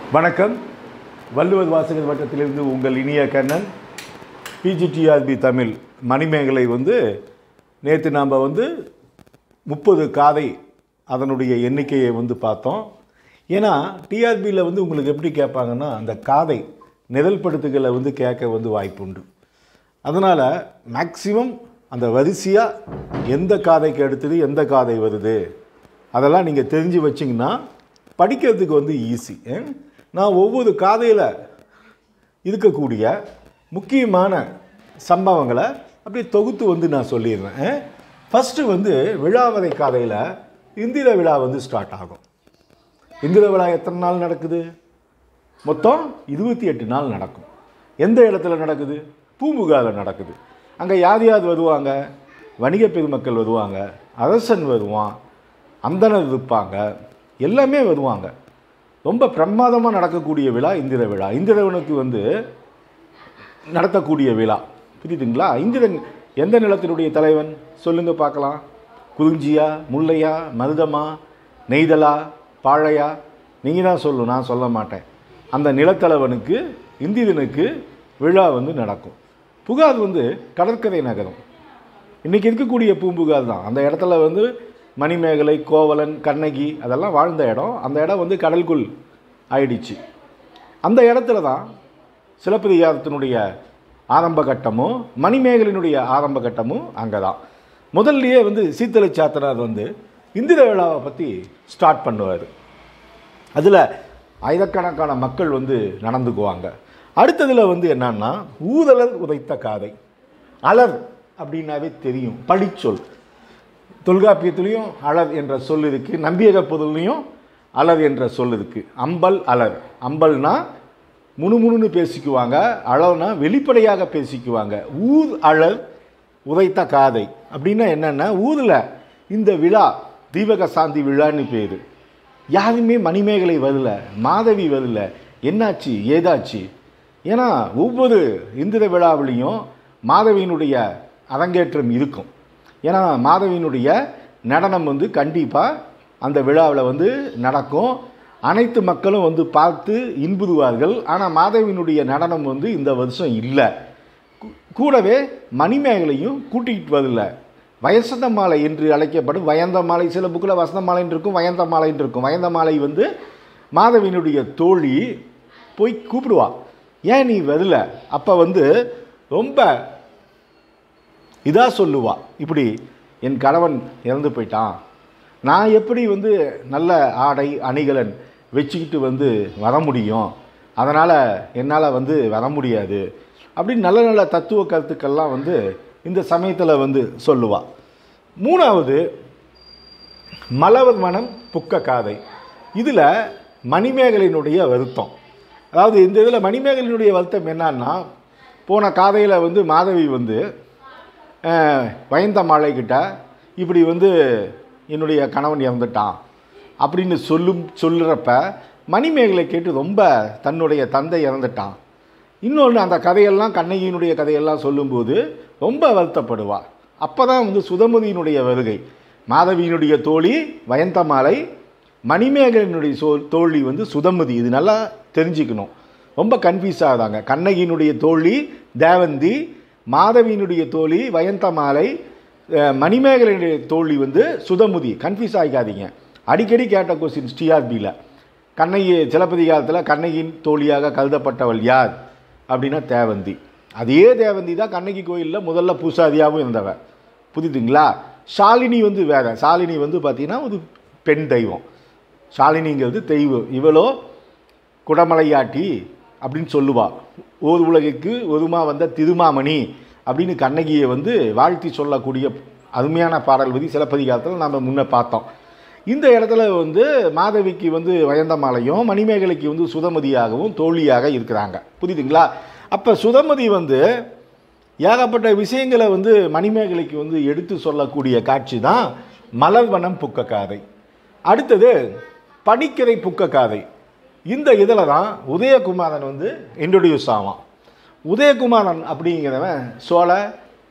வணக்கம் வள்ளுவர் வாசகர் வட்டத்திலிருந்து உங்கள் இனிய கண்ணன் பிஜிடிஆர்பி தமிழ் மணிமேகலை வந்து நேற்று நாம் வந்து முப்பது காதை அதனுடைய எண்ணிக்கையை வந்து பார்த்தோம் ஏன்னா டிஆர்பியில் வந்து உங்களுக்கு எப்படி கேட்பாங்கன்னா அந்த காதை நிரல்படுத்துகளை வந்து கேட்க வந்து வாய்ப்புண்டு அதனால் மேக்சிமம் அந்த வரிசையாக எந்த காதைக்கு அடுத்தது எந்த காதை வருது அதெல்லாம் நீங்கள் தெரிஞ்சு வச்சிங்கன்னா படிக்கிறதுக்கு வந்து ஈஸி நான் ஒவ்வொரு காதையில் இருக்கக்கூடிய முக்கியமான சம்பவங்களை அப்படியே தொகுத்து வந்து நான் சொல்லிடுறேன் ஃபஸ்ட்டு வந்து விழாவதை காதையில் இந்திர விழா வந்து ஸ்டார்ட் ஆகும் இந்திர விழா எத்தனை நாள் நடக்குது மொத்தம் இருபத்தி எட்டு நாள் நடக்கும் எந்த இடத்துல நடக்குது பூம்புகாரில் நடக்குது அங்கே யார் யார் வருவாங்க வணிக பெருமக்கள் வருவாங்க அரசன் வருவான் அந்தனர் இருப்பாங்க எல்லாமே வருவாங்க ரொம்ப பிரமாதமாக நடக்கக்கூடிய விழா இந்திர விழா இந்திரவனுக்கு வந்து நடத்தக்கூடிய விழா புரியுதுங்களா இந்திரன் எந்த நிலத்தினுடைய தலைவன் சொல்லுங்க பார்க்கலாம் குறிஞ்சியா முல்லையா மருதமா நெய்தலா பாழையா நீங்கள் தான் சொல்லணும் நான் சொல்ல மாட்டேன் அந்த நிலத்தலைவனுக்கு இந்திரனுக்கு விழா வந்து நடக்கும் புகார் வந்து கடற்கரை நகரம் இன்றைக்கி இருக்கக்கூடிய பூம்புகார் தான் அந்த இடத்துல வந்து மணிமேகலை கோவலன் கண்ணகி அதெல்லாம் வாழ்ந்த இடம் அந்த இடம் வந்து கடலுக்குள் ஆயிடுச்சு அந்த இடத்துல தான் சிலப்பதிகாரத்தினுடைய ஆரம்ப கட்டமும் மணிமேகலினுடைய ஆரம்ப கட்டமும் அங்கே தான் முதல்லையே வந்து சீத்தலை சாத்தனார் வந்து இந்திர விழாவை பற்றி ஸ்டார்ட் பண்ணுவார் அதில் ஆயிரக்கணக்கான மக்கள் வந்து நடந்துக்குவாங்க அடுத்ததில் வந்து என்னன்னா ஊதலர் உதைத்த காதை அலர் அப்படின்னாவே தெரியும் படிச்சொல் தொல்காப்பியத்திலையும் அலர் என்ற சொல் இருக்குது நம்பியக பொருள்லையும் அலர் என்ற சொல் இருக்குது அம்பல் அலர் அம்பல்னா முணுமுணுன்னு பேசிக்குவாங்க அழல்னா வெளிப்படையாக பேசிக்குவாங்க ஊர் அழல் உதைத்த காதை அப்படின்னா என்னென்னா ஊரில் இந்த விழா தீபக சாந்தி விழான்னு பேர் யாருமே மணிமேகலை வரல மாதவி வரல என்னாச்சு ஏதாச்சு ஏன்னா ஒவ்வொரு இந்திர விழாவிலையும் மாதவியினுடைய அரங்கேற்றம் இருக்கும் ஏன்னா மாதவியினுடைய நடனம் வந்து கண்டிப்பாக அந்த விழாவில் வந்து நடக்கும் அனைத்து மக்களும் வந்து பார்த்து இன்புறுவார்கள் ஆனால் மாதவியினுடைய நடனம் வந்து இந்த வருஷம் இல்லை கூ- கூடவே மணிமேகலையும் கூட்டிகிட்டு வரல வயசந்த மாலை என்று அழைக்கப்படும் வயந்த மாலை சில புக்கில் வசந்த மாலைன்னு இருக்கும் வயந்த மாலைன்னு இருக்கும் வயந்த மாலை வந்து மாதவியினுடைய தோழி போய் கூப்பிடுவா ஏன் நீ வரல அப்போ வந்து ரொம்ப இதாக சொல்லுவா இப்படி என் கணவன் இறந்து போயிட்டான் நான் எப்படி வந்து நல்ல ஆடை அணிகலன் வச்சுக்கிட்டு வந்து வர முடியும் அதனால் என்னால் வந்து வர முடியாது அப்படின்னு நல்ல நல்ல தத்துவ கருத்துக்கள்லாம் வந்து இந்த சமயத்தில் வந்து சொல்லுவா மூணாவது மலவர் மனம் புக்க காதை இதில் மணிமேகலினுடைய வருத்தம் அதாவது இந்த இதில் மணிமேகலினுடைய வருத்தம் என்னன்னா போன காதையில் வந்து மாதவி வந்து அஹ், வயந்த மாலைக்கிட்ட இப்படி வந்து என்னுடைய கணவன் இறந்துட்டான் அப்படின்னு சொல்லும் சொல்லுறப்ப மணிமேகலை கேட்டு ரொம்ப தன்னுடைய தந்தை இறந்துட்டான் இன்னொன்று அந்த கதையெல்லாம் கண்ணகியினுடைய கதையெல்லாம் சொல்லும்போது ரொம்ப வருத்தப்படுவா அப்போ தான் வந்து சுதமதியினுடைய வருகை மாதவியினுடைய தோழி வயந்தமாலை மணிமேகலினுடைய சோ தோழி வந்து சுதமதி இது நல்லா தெரிஞ்சுக்கணும் ரொம்ப கன்ஃபியூஸ் ஆகுதாங்க கண்ணகியினுடைய தோழி தேவந்தி மாதவியினுடைய தோழி வயந்தமாலை அஹ், மணிமேகலினுடைய தோழி வந்து சுதமுதி கன்ஃபியூஸ் ஆகிக்காதீங்க அடிக்கடி கேட்ட கொஸ்டின்ஸ் டிஆர்பியில் கண்ணகி சிலப்பதிகாரத்தில் கண்ணகியின் தோழியாக கருதப்பட்டவள் யார் அப்படின்னா தேவந்தி அதே தேவந்தி தான் கண்ணகி கோயிலில் முதல்ல பூசாரியாகவும் இருந்தவ புரியுதுங்களா ஷாலினி வந்து வேற ஷாலினி வந்து பார்த்தீங்கன்னா ஒரு பெண் தெய்வம் ஷாலினிங்கிறது தெய்வம் இவளோ குடமலையாட்டி அப்படின்னு சொல்லுவா ஓர் உலகிற்கு ஒருமா வந்த திருமாமணி அப்படின்னு கண்ணகியை வந்து வாழ்த்தி சொல்லக்கூடிய அருமையான பாடல் வரி சிலப்பதிகாரத்தில் நாம் முன்ன பார்த்தோம் இந்த இடத்துல வந்து மாதவிக்கு வந்து வயந்தமாலையும் மணிமேகலைக்கு வந்து சுதமதியாகவும் தோழியாக இருக்கிறாங்க புரியுதுங்களா அப்போ சுதமதி வந்து ஏகப்பட்ட விஷயங்களை வந்து மணிமேகலைக்கு வந்து எடுத்து சொல்லக்கூடிய காட்சி தான் மலர்வனம் புக்க காதை அடுத்தது படிக்கரை புக்க காதை இந்த இதில் தான் உதயகுமாரன் வந்து இன்ட்ரடியூஸ் ஆவான் உதயகுமாரன் அப்படிங்கிறவன் சோழ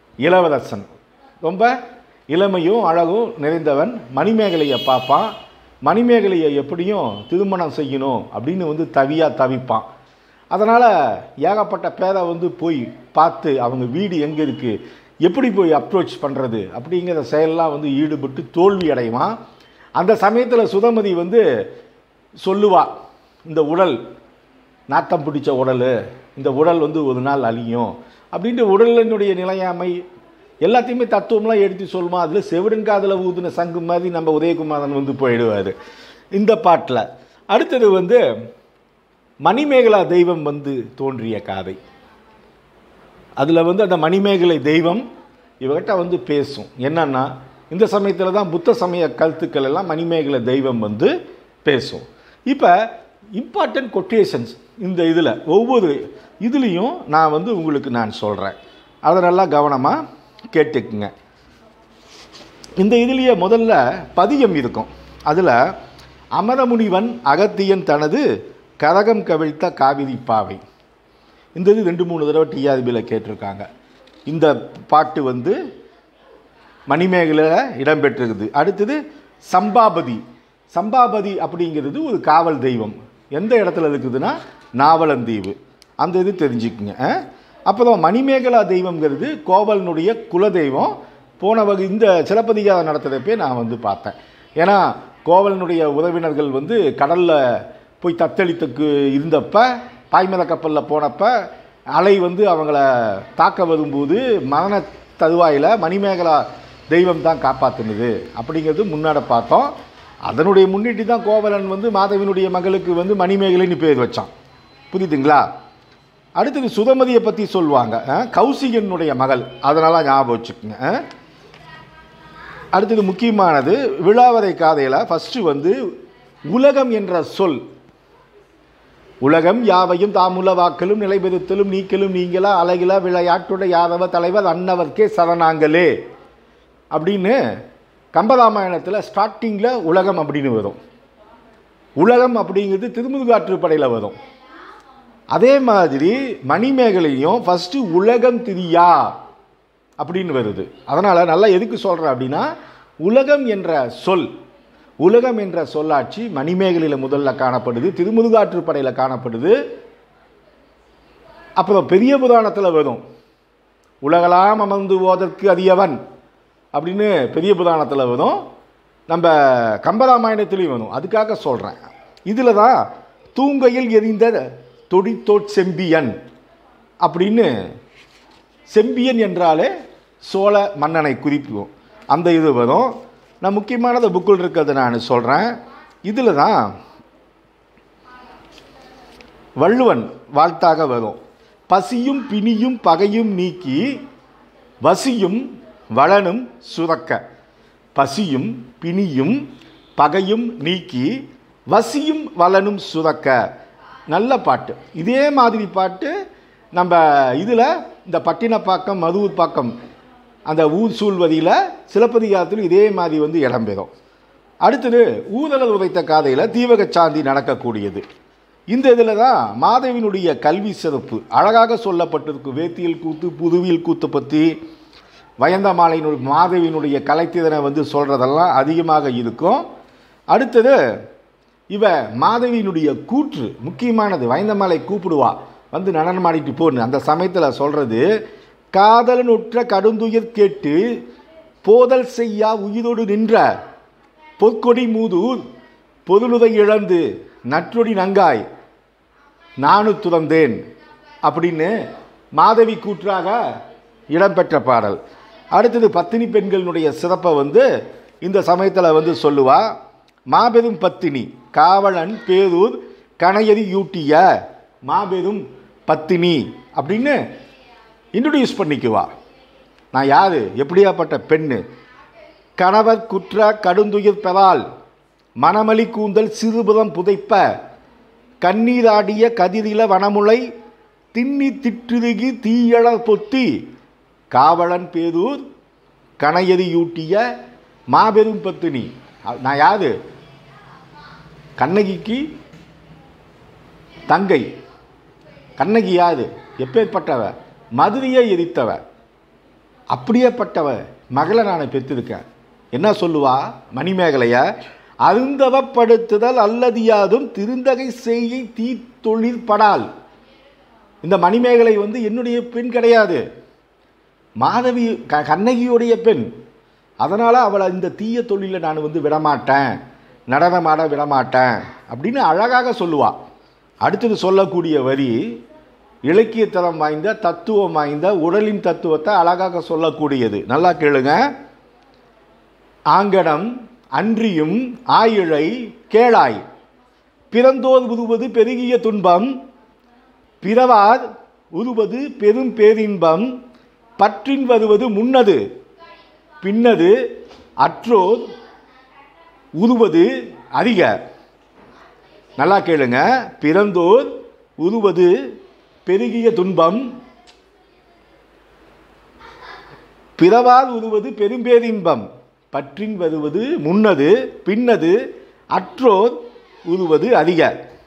இளவரசன் ரொம்ப இளமையும் அழகும் நிறைந்தவன் மணிமேகலையை பார்ப்பான் மணிமேகலையை எப்படியும் திருமணம் செய்யணும் அப்படின்னு வந்து தவியாக தவிப்பான் அதனால் ஏகப்பட்ட பேரை வந்து போய் பார்த்து அவங்க வீடு எங்கே இருக்குது எப்படி போய் அப்ரோச் பண்ணுறது அப்படிங்கிற செயலெலாம் வந்து ஈடுபட்டு தோல்வி அடைவான் அந்த சமயத்தில் சுதமதி வந்து சொல்லுவா இந்த உடல் நாத்தம் பிடிச்ச உடல் இந்த உடல் வந்து ஒரு நாள் அழியும் அப்படின்ட்டு உடலினுடைய நிலையாமை எல்லாத்தையுமே தத்துவம்லாம் எடுத்து சொல்லுமா அதில் செவிடுங்காதில் ஊதுன சங்கு மாதிரி நம்ம உதயகுமாரன் வந்து போயிடுவார் இந்த பாட்டில் அடுத்தது வந்து மணிமேகலா தெய்வம் வந்து தோன்றிய காதை அதில் வந்து அந்த மணிமேகலை தெய்வம் இவகிட்ட வந்து பேசும் என்னன்னா இந்த சமயத்தில் தான் புத்த சமய கருத்துக்கள் எல்லாம் மணிமேகலை தெய்வம் வந்து பேசும் இப்போ இம்பார்ட்டன்ட் கொட்டேஷன்ஸ் இந்த இதில் ஒவ்வொரு இதுலேயும் நான் வந்து உங்களுக்கு நான் சொல்கிறேன் அதை நல்லா கவனமாக கேட்டுக்குங்க இந்த இதுலேயே முதல்ல பதியம் இருக்கும் அதில் அமரமுனிவன் அகத்தியன் தனது கரகம் கவிழ்த்த காவிரி பாவை இந்த இது ரெண்டு மூணு தடவை டிஆர்பியில் கேட்டிருக்காங்க இந்த பாட்டு வந்து மணிமேகலையில் இடம்பெற்றிருக்குது அடுத்தது சம்பாபதி சம்பாபதி அப்படிங்கிறது ஒரு காவல் தெய்வம் எந்த இடத்துல இருக்குதுன்னா நாவலந்தீவு அந்த இது தெரிஞ்சுக்குங்க அஹ். அப்புறம் மணிமேகலா தெய்வம்ங்கிறது கோவலனுடைய குலதெய்வம் போன வகை இந்த சிலப்பதிகாரம் நடத்துகிறப்பே நான் வந்து பார்த்தேன் ஏன்னா கோவலனுடைய உறவினர்கள் வந்து கடலில் போய் தத்தளித்துக்கு இருந்தப்ப பாய்மர கப்பலில் போனப்ப அலை வந்து அவங்கள தாக்க வரும்போது மரண தருவாயில் மணிமேகலா தெய்வம் தான் காப்பாற்றுனது அப்படிங்கிறது முன்னாடி பார்த்தோம் அதனுடைய முன்னிட்டு தான் கோவலன் வந்து மாதவினுடைய மகளுக்கு வந்து மணிமேகலைன்னு பேர் வச்சான் புரியுதுங்களா அடுத்தது சுதமதியை பற்றி சொல்லுவாங்க அஹ், கௌசிகனுடைய மகள் அதனால் ஞாபகம் வச்சுக்கோங்க அஹ். அடுத்தது முக்கியமானது விழாவரை காதையில் ஃபஸ்ட்டு வந்து உலகம் என்ற சொல் உலகம் யாவையும் தாமுல வாக்கலும் நிலைபெறுத்தலும் நீக்கலும் நீங்களா அழகில விளையாட்டுட யாதவ தலைவர் அன்னவர்க்கே சரணாங்களே அப்படின்னு கம்பராமாயணத்தில் ஸ்டார்டிங்கில் உலகம் அப்படின்னு வரும் உலகம் அப்படிங்கிறது திருமுருகாற்றுப்படையில் வரும் அதே மாதிரி மணிமேகலையும் ஃபஸ்ட்டு உலகம் திரியா அப்படின்னு வருது அதனால் நல்லா எதுக்கு சொல்கிறேன் அப்படின்னா உலகம் என்ற சொல் உலகம் என்ற சொல்லாட்சி மணிமேகலையில் முதல்ல காணப்படுது திருமுருகாற்றுப்படையில் காணப்படுது அப்புறம் பெரிய புராணத்தில் வரும் உலகலாம் அமர்ந்து ஓதற்கு அதியவன் அப்படின்னு பெரிய புராணத்தில் வரும் நம்ம கம்பராமாயணத்துலேயும் வரும் அதுக்காக சொல்கிறேன் இதில் தான் தூங்கையில் எரிந்த தொடித்தோட் செம்பியன் அப்படின்னு செம்பியன் என்றாலே சோழ மன்னனை குறிப்பிடும் அந்த இது வரும் நான் முக்கியமானது புக்கில் இருக்கிறத நான் சொல்கிறேன் இதில் தான் வள்ளுவன் வாழ்த்தாக வரும் பசியும் பிணியும் பகையும் நீக்கி வசியும் வளனும் சுரக்க பசியும் பிணியும் பகையும் நீக்கி வசியும் வளனும் சுரக்க நல்ல பாட்டு இதே மாதிரி பாட்டு நம்ம இதில் இந்த பட்டினப்பாக்கம் மதுவூர் பாக்கம் அந்த ஊர் சூழ்வதியில் சிலப்பதிகாரத்தில் இதே மாதிரி வந்து இடம்பெறும் அடுத்தது ஊதலர் உதைத்த காதையில் தீவக சாந்தி நடக்கக்கூடியது இந்த இதில் தான் மாதவினுடைய கல்வி சிறப்பு அழகாக சொல்லப்பட்டிருக்கு வேத்தியல் கூத்து புதுவியல் கூத்து பற்றி வயந்தமாலையினுடைய மாதவியினுடைய கலைத்திறனை வந்து சொல்கிறதெல்லாம் அதிகமாக இருக்கும் அடுத்தது இவ மாதவியினுடைய கூற்று முக்கியமானது வயந்தமாலை கூப்பிடுவா வந்து நடனம் ஆடிட்டு போன்னு அந்த சமயத்தில் சொல்கிறது காதலன் உற்ற கடுந்துயிர் கேட்டு போதல் செய்யா உயிரோடு நின்ற பொற்கொடி மூதூர் பொதுளுதை இழந்து நற்றொடி நங்காய் நானு துறந்தேன் அப்படின்னு மாதவி கூற்றாக இடம்பெற்ற பாடல் அடுத்தது பத்தினி பெண்களினுடைய சிறப்பை வந்து இந்த சமயத்தில் வந்து சொல்லுவா மாபெரும் பத்தினி காவலன் பேரூர் கணையதி யூட்டிய மாபெரும் பத்தினி அப்படின்னு இன்ட்ரடியூஸ் பண்ணிக்குவா நான் யார் எப்படியாப்பட்ட பெண்ணு கணவர் குற்ற கடுந்துயிர் பெறால் மணமலி கூந்தல் சிறுபுறம் புதைப்ப கண்ணீராடிய கதிரில வனமுலை திண்ணி திற்றுருகி தீயழ பொத்தி காவலன் பேரூர் கணையதியூட்டிய மாபெரும் பத்தினி அ- நான் யாரு கண்ணகிக்கு தங்கை கண்ணகி யாரு எப்பேற்பட்டவ மதுரையை எரித்தவ அப்படியேப்பட்டவ மகளை நான் பெற்றிருக்கேன் என்ன சொல்லுவா மணிமேகலைய அருந்தவப்படுத்துதல் அல்லதியாதும் திருந்தகை செய்கை தீத்தொழிற்படால் இந்த மணிமேகலை வந்து என்னுடைய பெண் கிடையாது மாதவி க கண்ணகியுடைய பெண் அதனால் அவளை இந்த தீய தொழிலை நான் வந்து விடமாட்டேன் நடனமாட விடமாட்டேன் அப்படின்னு அழகாக சொல்லுவா அடுத்தது சொல்லக்கூடிய வரி இலக்கியத்தரம் வாய்ந்த தத்துவம் வாய்ந்த உடலின் தத்துவத்தை அழகாக சொல்லக்கூடியது நல்லா கேளுங்க ஆங்கடம் அன்றியும் ஆயிழை கேளாய் பிறந்தோர் உருவது பெருகிய துன்பம் பிறவார் உருவது பெரும் பேரின்பம் பற்றின் வருவது முன்னது பின்னது அற்றோர் உருவது அதிக நல்லா கேளுங்க பிறந்தோர் உருவது பெருகிய துன்பம் பிறவால் உருவது பெரும்பேரின்பம் பற்றின் வருவது முன்னது பின்னது அற்றோர் உருவது அதிக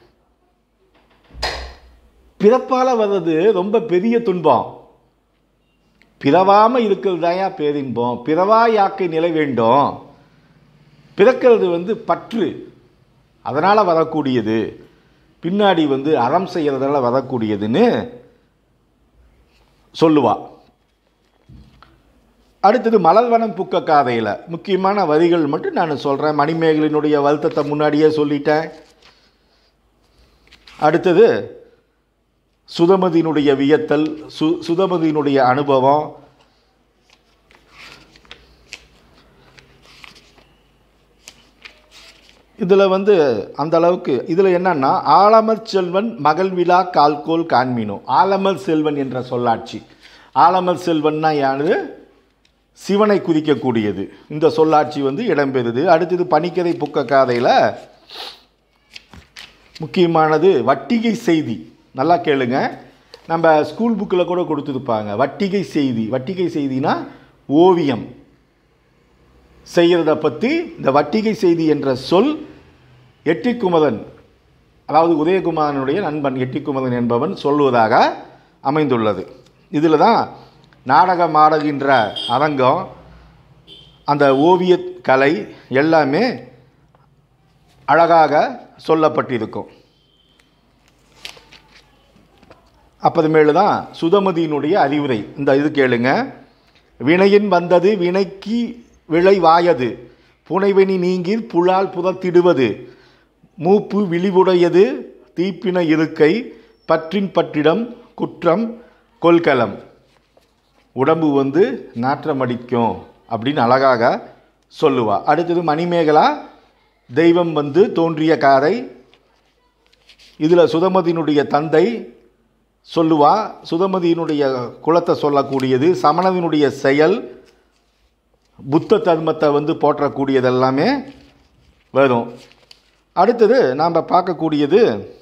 பிறப்பால் வர்றது ரொம்ப பெரிய துன்பம் பிறவாமல் இருக்கிறது தாயா பேரின்பம் பிறவா யாக்கை நிலை வேண்டும் பிறக்கிறது வந்து பற்று அதனால் வரக்கூடியது பின்னாடி வந்து அறம் செய்கிறதால வரக்கூடியதுன்னு சொல்லுவா அடுத்தது மலர்வனம் புக்க காதையில் முக்கியமான வரிகள் மட்டும் நான் சொல்கிறேன் மணிமேகலினுடைய வருத்தத்தை முன்னாடியே சொல்லிட்டேன் அடுத்தது சுதமதியினுடைய வியத்தல் சு சுதமதியினுடைய அனுபவம் இதில் வந்து அந்த அளவுக்கு இதில் என்னன்னா ஆலமர் செல்வன் மகள் விழா கால்கோல் காண்மினோ ஆலமர் செல்வன் என்ற சொல்லாட்சி ஆலமர் செல்வன்னா யாரு சிவனை குறிக்கக்கூடியது இந்த சொல்லாட்சி வந்து இடம்பெறுது அடுத்தது பனிக்கரை புக்க காதையில் முக்கியமானது வட்டிகை செய்தி நல்லா கேளுங்க நம்ம ஸ்கூல் புக்கில் கூட கொடுத்துருப்பாங்க வட்டிகை செய்தி வட்டிகை செய்தினா ஓவியம் செய்கிறத பற்றி இந்த வட்டிகை செய்தி என்ற சொல் எட்டிக்குமதன் அதாவது உதயகுமாரனுடைய நண்பன் எட்டிக்குமதன் என்பவன் சொல்லுவதாக அமைந்துள்ளது இதில் தான் நாடகம் ஆடுகின்ற அரங்கம் அந்த ஓவியக் கலை எல்லாமே அழகாக சொல்லப்பட்டிருக்கும் அப்புறமேலு தான் சுதமதியினுடைய அறிவுரை இந்த இது கேளுங்க வினையின் வந்தது வினைக்கு விளைவாயது புனைவெனி நீங்கில் புலால் புதத்திடுவது மூப்பு விழிவுடையது தீப்பின இருக்கை பற்றின் பற்றிடம் குற்றம் கொள்கலம் உடம்பு வந்து நாற்றமடிக்கும் அப்படின்னு அழகாக சொல்லுவா அடுத்தது மணிமேகலா தெய்வம் வந்து தோன்றிய காரை இதில் சுதமதியினுடைய தந்தை சொல்லுவா சுதமதியினுடைய குலத்தை சொல்லக்கூடியது சமணவினுடைய செயல் புத்த தர்மத்தை வந்து போற்றக்கூடியது எல்லாமே வரும் அடுத்தது நாம் பார்க்கக்கூடியது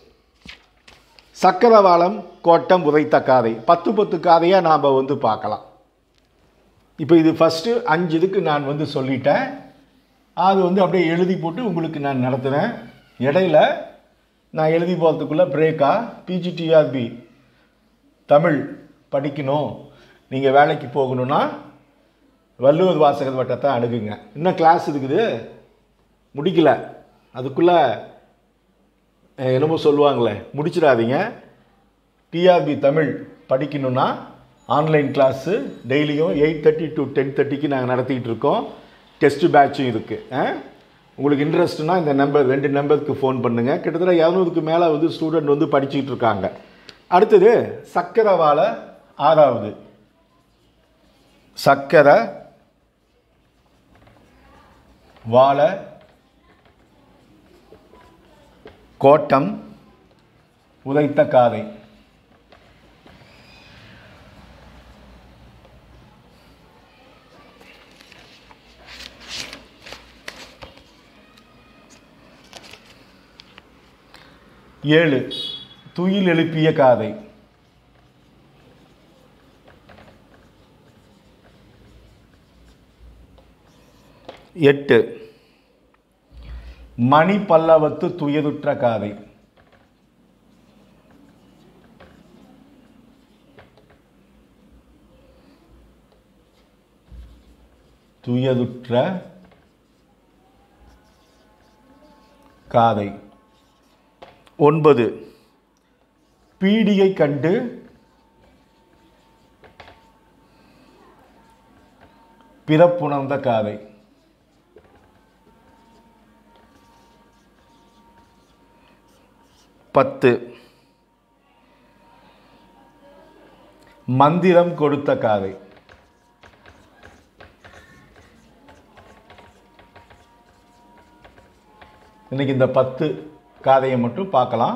சக்கரவாளம் கோட்டம் உதைத்த காதை பத்து பத்து காதையாக நாம் வந்து பார்க்கலாம் இப்போ இது ஃபஸ்ட்டு அஞ்சு இதுக்கு நான் வந்து சொல்லிட்டேன் அது வந்து அப்படியே எழுதி போட்டு உங்களுக்கு நான் நடத்துகிறேன் இடையில நான் எழுதி போகிறதுக்குள்ளே பிரேக்கா பிஜிடிஆர்பி தமிழ் படிக்கணும் நீங்கள் வேலைக்கு போகணுன்னா வள்ளுவர் வாசகர் வட்டத்தை அணுகுங்க இன்னும் கிளாஸ் இருக்குது முடிக்கல அதுக்குள்ளே அஹ், என்னமோ சொல்லுவாங்களே முடிச்சிடாதீங்க டிஆர்பி தமிழ் படிக்கணுன்னா ஆன்லைன் கிளாஸு டெய்லியும் எயிட் தேர்ட்டி டு டென் தேர்ட்டிக்கு நாங்கள் நடத்திக்கிட்டு இருக்கோம் டெஸ்ட் பேட்சும் இருக்குது உங்களுக்கு இன்ட்ரெஸ்ட்னா இந்த நம்பர் ரெண்டு நம்பருக்கு ஃபோன் பண்ணுங்கள் கிட்டத்தட்ட இரநூறுக்கு மேலே வந்து ஸ்டூடெண்ட் வந்து படிச்சுக்கிட்டு இருக்காங்க அடுத்தது சக்கரவாழை ஆறாவது சக்கரை வாழை கோட்டம் உதைத்த காதை ஏழு துயில் எழுப்பிய காதை எட்டு மணி பல்லவத்து துயதுற்ற காதை துயதுற்ற காதை ஒன்பது பீடிகை கண்டு பிறப்புணர்ந்த காதை பத்து மந்திரம் கொடுத்த காதை இன்னைக்கு இந்த பத்து காதையை மட்டும் பார்க்கலாம்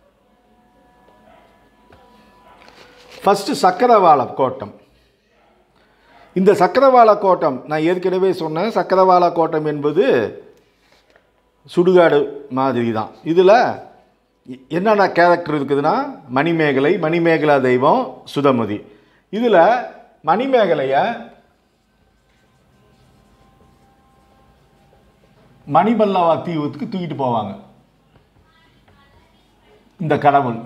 ஃபஸ்ட்டு சக்கரவாள கோட்டம் இந்த சக்கரவாள கோட்டம் நான் ஏற்கனவே சொன்னேன் சக்கரவாள கோட்டம் என்பது சுடுகாடு மாதிரி தான் இதில் என்னென்ன கேரக்டர் இருக்குதுன்னா மணிமேகலை மணிமேகலா தெய்வம் சுதமதி இதில் மணிமேகலையை மணிபல்லவா தீவுக்கு தூக்கிட்டு போவாங்க இந்த கடவுள்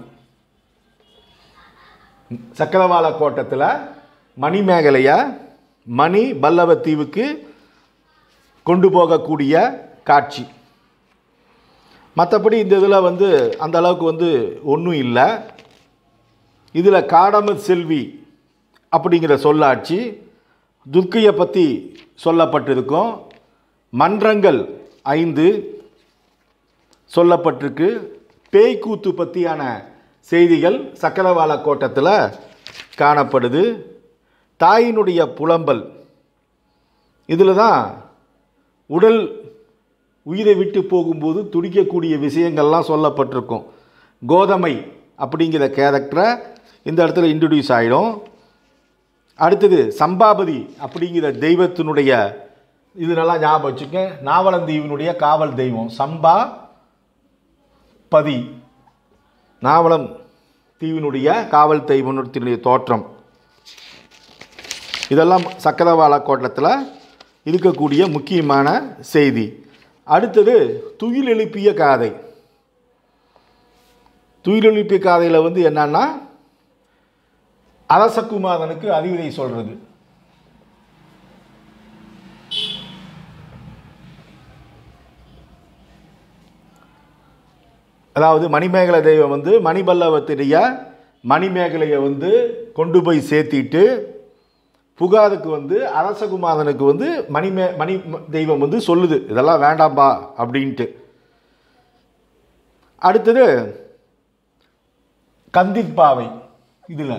சக்கரவாள கோட்டத்தில் மணிமேகலையை மணி பல்லவ தீவுக்கு கொண்டு போகக்கூடிய காட்சி மற்றபடி இந்த இதில் வந்து அந்த அளவுக்கு வந்து ஒன்றும் இல்லை இதில் காடம செல்வி அப்படிங்கிற சொல்லாட்சி துர்க்கையை பற்றி சொல்லப்பட்டிருக்கும் மன்றங்கள் ஐந்து சொல்லப்பட்டிருக்கு பேய்க்கூத்து பற்றியான செய்திகள் சக்கரவாள கோட்டத்தில் காணப்படுது தாயினுடைய புலம்பல் இதில் தான் உடல் உயிரை விட்டு போகும்போது துடிக்கக்கூடிய விஷயங்கள்லாம் சொல்லப்பட்டிருக்கும் கோதமை அப்படிங்கிற கேரக்டரை இந்த இடத்துல இன்ட்ரடியூஸ் ஆகிடும் அடுத்தது சம்பாபதி அப்படிங்கிற தெய்வத்தினுடைய இது நல்லா ஞாபகம் வச்சுக்க நாவலந்தீவினுடைய காவல் தெய்வம் சம்பா பதி நாவலம் தீவினுடைய காவல் தெய்வத்தினுடைய தோற்றம் இதெல்லாம் சக்கரவாள கோட்டத்தில் இருக்கக்கூடிய முக்கியமான செய்தி அடுத்தது துயில் எழுப்பிய காதை துயில் எழுப்பிய காதையில் வந்து என்னன்னா அரசகுமாரனுக்கு அறிவுரை சொல்றது அதாவது மணிமேகலை தெய்வம் வந்து மணிபல்லவத்தினுடைய மணிமேகலையை வந்து கொண்டு போய் சேர்த்திட்டு புகாருக்கு வந்து அரசகுமாரனுக்கு வந்து மணிமே மணி தெய்வம் வந்து சொல்லுது இதெல்லாம் வேண்டாம்பா அப்படின்ட்டு அடுத்தது கந்திப்பாவை இதில்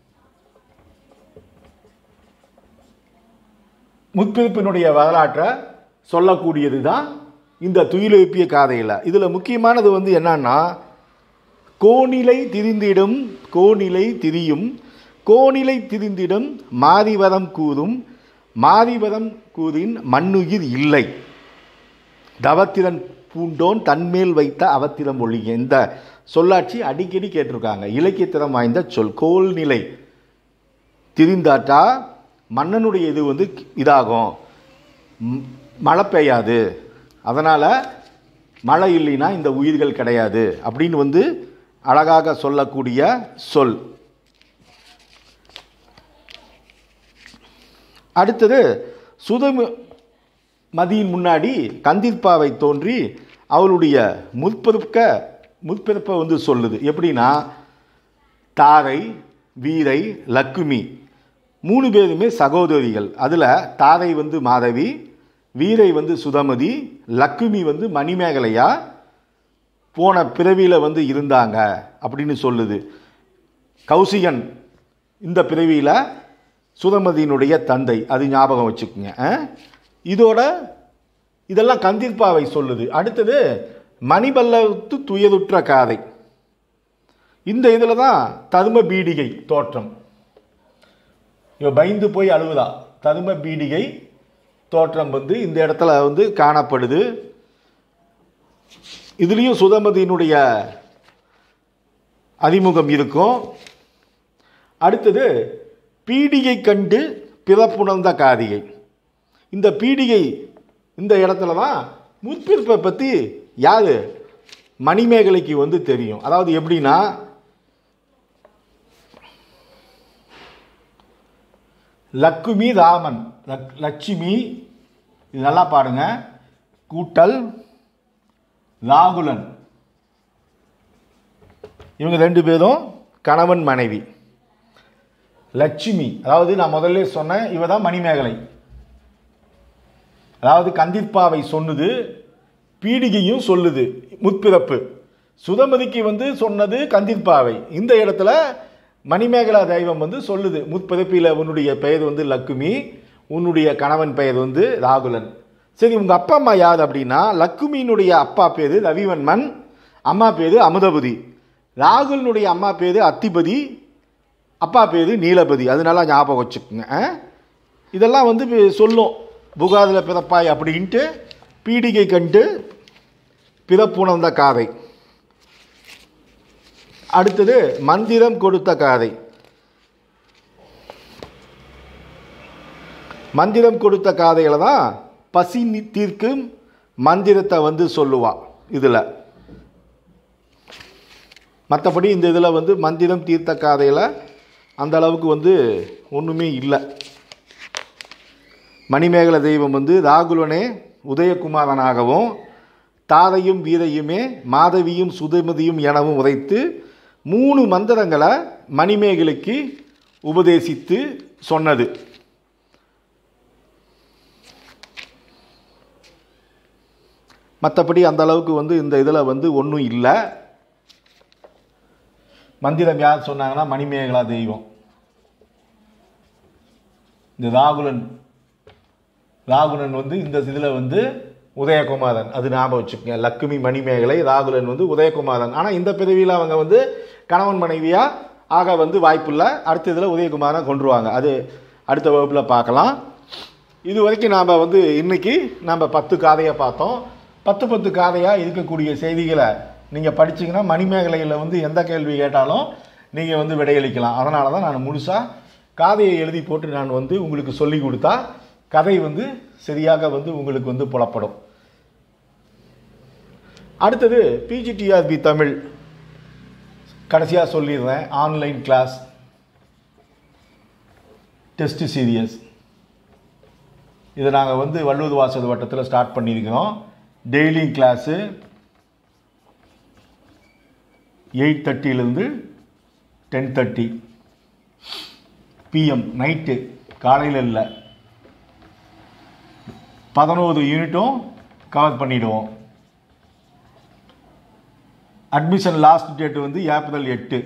முற்பிறப்பினுடைய வரலாற்றை சொல்லக்கூடியது தான் இந்த துயிலெழுப்பிய காதையில் இதில் முக்கியமானது வந்து என்னன்னா கோநிலை திரிந்திடும் கோநிலை திரியும் கோநிலை திரிந்திடும் மாதிவரம் கூறும் மாதிவரம் கூறின் மண்ணுயிர் இல்லை தவத்திறன் பூண்டோன் தன்மேல் வைத்த அவத்திரம் ஒழிய இந்த சொல்லாட்சி அடிக்கடி கேட்டிருக்காங்க இலக்கியத்திறம் வாய்ந்த சொல் கோல்நிலை திரிந்தாட்டா மன்னனுடைய இது வந்து இதாகும் ம், மழை பெய்யாது அதனால் மழை இல்லைன்னா இந்த உயிர்கள் கிடையாது அப்படின்னு வந்து அழகாக சொல்லக்கூடிய சொல் அடுத்தது சுதம மதியின் முன்னாடி கந்திர்பாவை தோன்றி அவளுடைய முற்பிறக்க முற்பிறப்பை வந்து சொல்லுது எப்படின்னா தாரை வீரை லக்குமி மூணு பேருமே சகோதரிகள் அதில் தாரை வந்து மாதவி வீரை வந்து சுதமதி லக்குமி வந்து மணிமேகலையா போன பிறவியில் வந்து இருந்தாங்க அப்படின்னு சொல்லுது கௌசிகன் இந்த பிறவியில் சுதமதியினுடைய தந்தை அது ஞாபகம் வச்சுக்கோங்க ஆ? இதோட இதெல்லாம் கந்திர்பாவை சொல்லுது அடுத்தது மணிபல்லத்து துயதுற்ற காதை இந்த இதில் தான் தரும பீடிகை தோற்றம் இவ பயந்து போய் அழுவுதா தரும பீடிகை தோற்றம் வந்து இந்த இடத்துல வந்து காணப்படுது இதுலேயும் சுதமதியினுடைய அறிமுகம் இருக்கும் அடுத்தது பீடிகை கண்டு பிறப்புணர்ந்த காதிகை இந்த பீடிகை இந்த இடத்துல தான் முற்பிறப்பை பற்றி யார் மணிமேகலைக்கு வந்து தெரியும் அதாவது எப்படின்னா லக்குமி ராமன் லக் லட்சுமி இது நல்லா பாருங்க கூட்டல் ராகுலன் இவங்க ரெண்டு பேரும் கணவன் மனைவி லட்சுமி அதாவது நான் முதல்ல சொன்னேன் இவ தான் மணிமேகலை அதாவது கந்திர்பாவை சொன்னது பீடிகையும் சொல்லுது முற்பிறப்பு சுதமதிக்கு வந்து சொன்னது கந்திர்பாவை இந்த இடத்துல மணிமேகலா தெய்வம் வந்து சொல்லுது முற்பிறப்பில் உன்னுடைய பெயர் வந்து லக்குமி உன்னுடைய கணவன் பெயர் வந்து ராகுலன் சரி உங்கள் அப்பா அம்மா யார் அப்படின்னா லக்குமியினுடைய அப்பா பேர் ரவிவன்மன் அம்மா பேர் அமுதபதி ராகுலனுடைய அம்மா பேர் அத்திபதி அப்பா பேர் நீலபதி அதனால ஞாபகம் வச்சுக்கோங்க ஆ? இதெல்லாம் வந்து வி- சொல்லும் புகாதில் பிறப்பாய் அப்படின்ட்டு பீடிகை கண்டு பிறப்புணர்ந்த காதை அடுத்தது மந்திரம் கொடுத்த காதை மந்திரம் கொடுத்த காதையில் தான் பசி நி- தீர்க்கும் மந்திரத்தை வந்து சொல்லுவா இதில் மற்றபடி இந்த இதில் வந்து மந்திரம் தீர்த்த காதையில் அந்த அளவுக்கு வந்து ஒன்றுமே இல்லை மணிமேகலை தெய்வம் வந்து ராகுலனே உதயகுமாரனாகவும் தாதையும் வீரையுமே மாதவியும் சுதமதியும் எனவும் உரைத்து மூணு மந்திரங்களை மணிமேகலைக்கு உபதேசித்து சொன்னது மற்றபடி அந்த அளவுக்கு வந்து இந்த இதில் வந்து ஒன்றும் இல்லை மந்திரம் யார் சொன்னாங்கன்னா மணிமேகலா தெய்வம் இந்த ராகுலன் ராகுலன் வந்து இந்த இதில் வந்து உதயகுமாரன் அது ஞாபகம் வச்சுக்கோங்க லக்குமி மணிமேகலை ராகுலன் வந்து உதயகுமாரன் ஆனால் இந்த பிறவியில் அவங்க வந்து கணவன் மனைவியாக ஆக வந்து வாய்ப்பில்லை அடுத்த இதில் உதயகுமாரன் கொண்டுருவாங்க அது அடுத்த வகுப்பில் பார்க்கலாம் இது வரைக்கும் நாம் வந்து இன்னைக்கு நம்ம பத்து காதையை பார்த்தோம் பத்து பத்து காதையாக இருக்கக்கூடிய செய்திகளை நீங்கள் படிச்சீங்கன்னா மணிமேகலையில் வந்து எந்த கேள்வி கேட்டாலும் நீங்கள் வந்து விடையளிக்கலாம் அதனால தான் நான் முழுசாக காதையை எழுதி போட்டு நான் வந்து உங்களுக்கு சொல்லி கொடுத்தா கதை வந்து சரியாக வந்து உங்களுக்கு வந்து புலப்படும் அடுத்தது பிஜிடிஆர்பி தமிழ் கடைசியாக சொல்லிடுறேன் ஆன்லைன் கிளாஸ் டெஸ்ட் சீரியஸ் இதை நாங்கள் வந்து வள்ளுவர் வாசல் வட்டத்தில் ஸ்டார்ட் பண்ணியிருக்கிறோம் டெய்லி கிளாஸு எயிட் தேர்ட்டியிலேருந்து டென் தேர்ட்டி பிஎம் நைட்டு காலையில் இல்லை பதினோரு யூனிட்டும் கவர் பண்ணிடுவோம் அட்மிஷன் லாஸ்ட் டேட் வந்து ஏப்ரல் எட்டு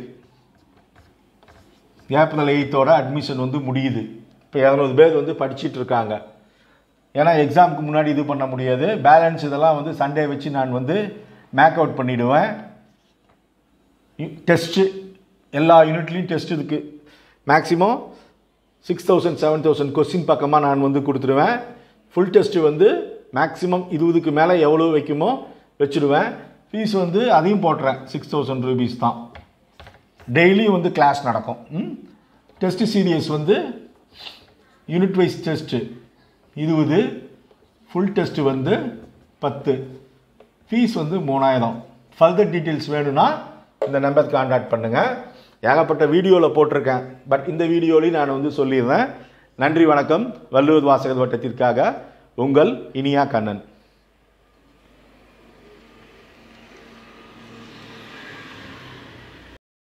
ஏப்ரல் எயித்தோட அட்மிஷன் வந்து முடியுது இப்போ இரநூறு பேர் வந்து படிச்சிட்டு இருக்காங்க ஏன்னா எக்ஸாமுக்கு முன்னாடி இது பண்ண முடியாது பேலன்ஸ் இதெல்லாம் வந்து சண்டே வச்சு நான் வந்து மேக் அவுட் பண்ணிவிடுவேன் டெஸ்ட்டு எல்லா யூனிட்லேயும் டெஸ்ட் இருக்குது maximum six thousand seven thousand question பக்கமாக நான் வந்து கொடுத்துருவேன் ஃபுல் டெஸ்ட்டு வந்து மேக்ஸிமம் இருபதுக்கு மேலே எவ்வளோ வைக்குமோ வச்சுடுவேன் ஃபீஸ் வந்து அதையும் போட்டுறேன் சிக்ஸ் தௌசண்ட் ருபீஸ் தான் டெய்லியும் வந்து கிளாஸ் நடக்கும் டெஸ்ட் சீரியஸ் வந்து யூனிட் வைஸ் டெஸ்ட்டு இருபது ஃபுல் டெஸ்ட்டு வந்து பத்து ஃபீஸ் வந்து மூணாயிரம் ஃபர்தர் டீட்டெயில்ஸ் வேணும்னா இந்த நம்பர் கான்டாக்ட் பண்ணுங்கள் ஏகப்பட்ட வீடியோவில் போட்டிருக்கேன் பட் இந்த வீடியோலையும் நான் வந்து சொல்லிடுறேன் நன்றி வணக்கம் வள்ளுவர் வாசகர் வட்டத்திற்காக உங்கள் இனியா கண்ணன்